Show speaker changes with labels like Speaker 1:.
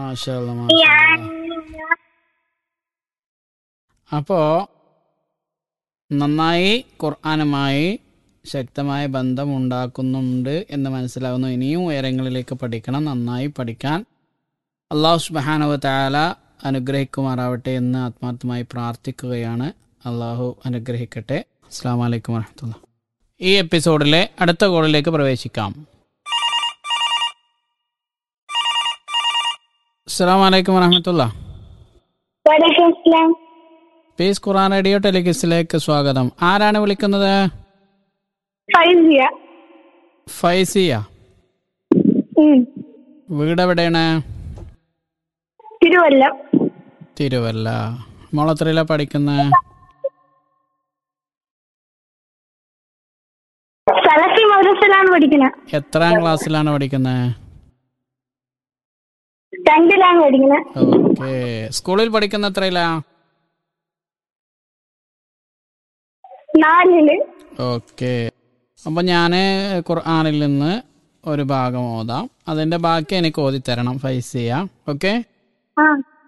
Speaker 1: മാഷാ അല്ലാ, മാഷാ അല്ലാ. അപ്പോ നന്നായി ഖുർആനുമായി ശക്തമായ ബന്ധം ഉണ്ടാക്കുന്നുണ്ട് എന്ന് മനസ്സിലാവുന്നു ഇനിയും ഉയരങ്ങളിലേക്ക് പഠിക്കണം നന്നായി പഠിക്കാൻ അള്ളാഹു സുബാനവ താല അനുഗ്രഹിക്കുമാറാവട്ടെ എന്ന് ആത്മാർത്ഥമായി പ്രാർത്ഥിക്കുകയാണ് അള്ളാഹു അനുഗ്രഹിക്കട്ടെ അസ്സാം വലൈക്കും വരഹമുല്ല ഈ എപ്പിസോഡിലെ അടുത്ത കോളിലേക്ക് പ്രവേശിക്കാം അസ്സാം വലൈക്കും വരഹമുല്ല
Speaker 2: വലൈക്കും സ്ലാം
Speaker 1: പീസ് ഖുറാൻ റേഡിയോ ടെലികിസിലേക്ക് സ്വാഗതം ആരാണ് വിളിക്കുന്നത്
Speaker 2: ഫൈസിയ
Speaker 1: ഫൈസിയ വീട് എവിടെയാണ്
Speaker 2: തിരുവല്ലം
Speaker 1: തിരുവല്ല മോളത്രയില പഠിക്കുന്നത്
Speaker 2: സലഫി മദ്രസയിലാണ് പഠിക്കുന്നത്
Speaker 1: എത്രാം ക്ലാസ്സിലാണ് പഠിക്കുന്നത്
Speaker 2: രണ്ടിലാണ് പഠിക്കുന്നത്
Speaker 1: ഓക്കെ സ്കൂളിൽ പഠിക്കുന്ന എത്രയിലാ
Speaker 2: നാലില്
Speaker 1: ഓക്കെ അപ്പം ഞാൻ ഖുർആാനിൽ നിന്ന് ഒരു ഭാഗം ഓതാം അതിൻ്റെ ബാക്കി എനിക്ക് ഓതി തരണം ഫൈസിയ ഓക്കെ
Speaker 2: ആ